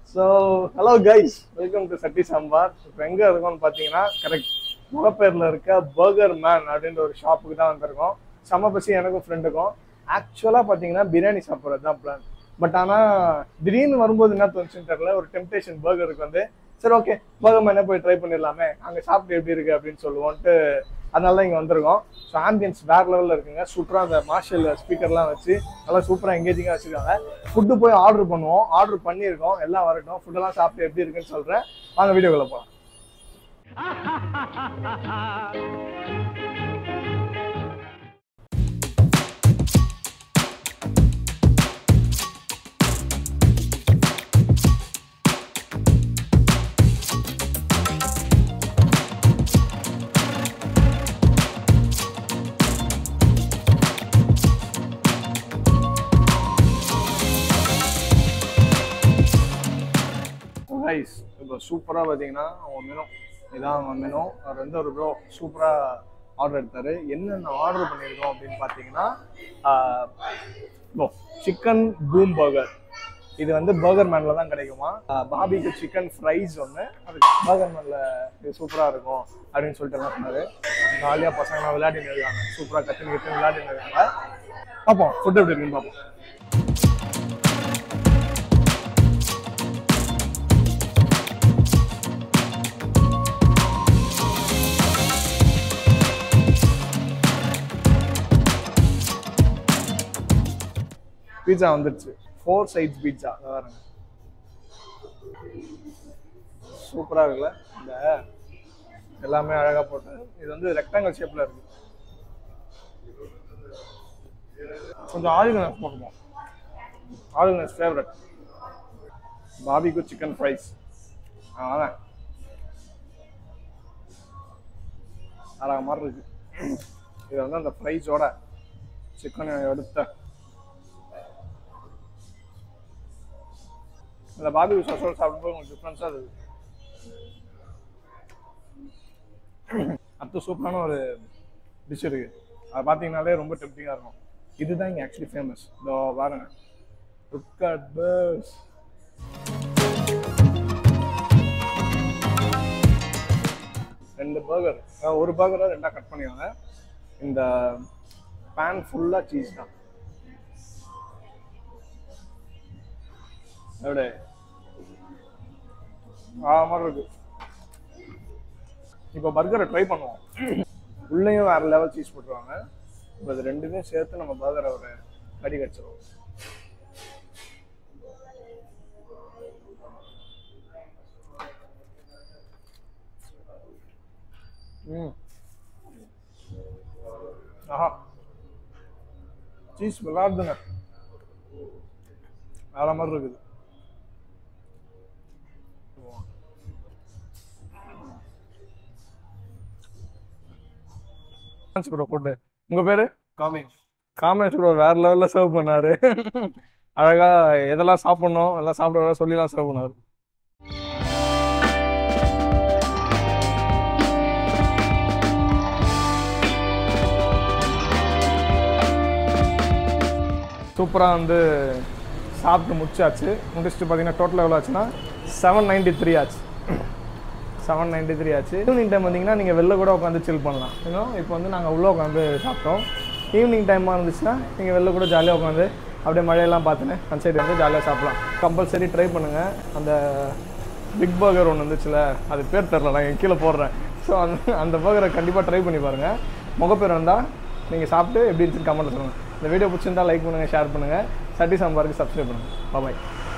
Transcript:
so hello guys welcome to Chatti Sambar இப்போ எங்கே இருக்கோம்னு பார்த்தீங்கன்னா கரெக்ட் முகப்பேரில் இருக்க பர்கர் மேன் அப்படின்ற ஒரு ஷாப்புக்கு தான் வந்திருக்கோம் செம்ம பசி எனக்கும் ஃப்ரெண்டுக்கும் ஆக்சுவலாக பார்த்தீங்கன்னா பிரியாணி சாப்பிட்றது தான் பிளான் பட் ஆனால் திடீர்னு வரும்போது என்ன தோணுச்சுன்னு தெரியல ஒரு டெம்டேஷன் பர்கருக்கு வந்து சரி ஓகே பர்கர் மேனே போய் ட்ரை பண்ணிடலாமே அங்கே சாப்பிட்டு எப்படி இருக்கு அப்படின்னு சொல்லுவோன்ட்டு அதனால தான் இங்கே வந்திருக்கோம் ஸோ ஆம்பியன்ஸ் வேற லெவலில் இருக்குங்க சூப்பராக அந்த மார்ஷல் ஸ்பீக்கர்லாம் வச்சு நல்லா சூப்பராக எங்கேஜிங்காக வச்சுருக்காங்க ஃபுட்டு போய் ஆர்டர் பண்ணுவோம் ஆர்டர் பண்ணியிருக்கோம் எல்லாம் வரட்டும் ஃபுட்டெல்லாம் சாப்பிட்டு எப்படி இருக்குன்னு சொல்கிறேன் வாங்க வீடியோக்குள்ள போகலாம் ரைஸ் இப்போ சூப்பராக பார்த்தீங்கன்னா அவங்க மெனு இதான் அவங்க மெனு அவர் வந்து ஒரு ப்ரோ சூப்பராக ஆர்டர் எடுத்தார் என்னென்ன ஆர்டர் பண்ணியிருக்கோம் அப்படின்னு பார்த்தீங்கன்னா சிக்கன் பூம் பர்கர் இது வந்து பர்கர் மேனில் தான் கிடைக்குமா பாபிக்கு சிக்கன் ஃப்ரைஸ் ஒன்று அது பர்கர் மேனில் இது சூப்பராக இருக்கும் அப்படின்னு சொல்லிட்டு எல்லாம் சொன்னார் ஜாலியாக பசங்களாம் விளையாடிட்டு இருக்காங்க சூப்பராக கற்றுன்னு கற்றுன்னு விளையாடிட்டு இருக்காங்க பார்ப்போம் ஃபுட் எப்படி இருக்குன்னு பார்ப்போம் பீட்சா வந்துடுச்சு ஃபோர் சைட்ஸ் பீட்சா பாருங்க சூப்பராக இருக்குல்ல இந்த எல்லாமே அழகாக போட்டு இது வந்து ரெக்டாங்கல் ஷேப்பில் இருக்கு கொஞ்சம் ஆயில்னஸ் பார்ப்போம் ஆயில்னஸ் ஃபேவரட் பாபிக்கு சிக்கன் ஃப்ரைஸ் அதான் அழகா மாதிரி இருக்கு இது வந்து அந்த ஃப்ரைஸோட சிக்கனை எடுத்த இந்த பாபி சாஸோட சாப்பிடும்போது கொஞ்சம் டிஃப்ரென்ஸாக இருக்குது அடுத்த சூப்பரான ஒரு டிஷ் இருக்கு அதை பார்த்தீங்கனாலே ரொம்ப டெம்டிங்காக இருக்கும் இதுதான் இங்கே ஆக்சுவலி ஃபேமஸ் இதோ பாருங்க லுக் அட் பர்ஸ் ரெண்டு பர்கர் ஒரு பர்கரை ரெண்டாக கட் பண்ணிவாங்க இந்த பேன் ஃபுல்லாக சீஸ் தான் எப்படி ஆ மாதிரி இருக்கு இப்போ பர்கரை ட்ரை பண்ணுவோம் உள்ளேயும் வேற லெவல் சீஸ் போட்டுருவாங்க இப்போ இது ரெண்டுமே சேர்த்து நம்ம பர்கரை ஒரு கடி கடிச்சிருவோம் ம் ஆஹா சீஸ் விளாடுதுங்க வேற மாதிரி இருக்குது ப்ரோ ஃபுட்டு உங்க பேரு காமிங் காமேஷ் ப்ரோ வேற லெவல்ல சர்வ் பண்ணாரு அழகா எதெல்லாம் சாப்பிடணும் எல்லாம் சாப்பிட சொல்லிலாம் சர்வ் பண்ணாரு சூப்பராக வந்து சாப்பிட்டு முடிச்சாச்சு முடிச்சுட்டு பார்த்தீங்கன்னா டோட்டல் எவ்வளோ ஆச்சுன்னா செவன் நைன்டி த்ரீ ஆச்சு செவன் நைன்டி த்ரீ ஆச்சு ஈவினிங் டைம் வந்தீங்கன்னா நீங்கள் வெளில கூட உட்காந்து சில் பண்ணலாம் இன்னும் இப்போ வந்து நாங்கள் உள்ளே உட்காந்து சாப்பிட்டோம் ஈவினிங் டைமாக இருந்துச்சுன்னா நீங்கள் வெளில கூட ஜாலியாக உட்காந்து அப்படியே மழையெல்லாம் பார்த்துன்னு அந்த சைடு வந்து ஜாலியாக சாப்பிடலாம் கம்பல்சரி ட்ரை பண்ணுங்கள் அந்த பிக் பர்கர் ஒன்று வந்துச்சுல அது பேர் தெரில நான் இங்க கீழே போடுறேன் ஸோ அந்த அந்த பர்கரை கண்டிப்பாக ட்ரை பண்ணி பாருங்கள் முகப்பேர் வந்தால் நீங்கள் சாப்பிட்டு எப்படி இருந்துச்சு கமெண்ட்டில் சொல்லுங்கள் இந்த வீடியோ பிடிச்சிருந்தா லைக் பண்ணுங்கள் ஷேர் பண்ணுங்கள் சட்டி சாம்பாருக்கு சப்ஸ்கிரைப் பண்ணுங்கள் பாய்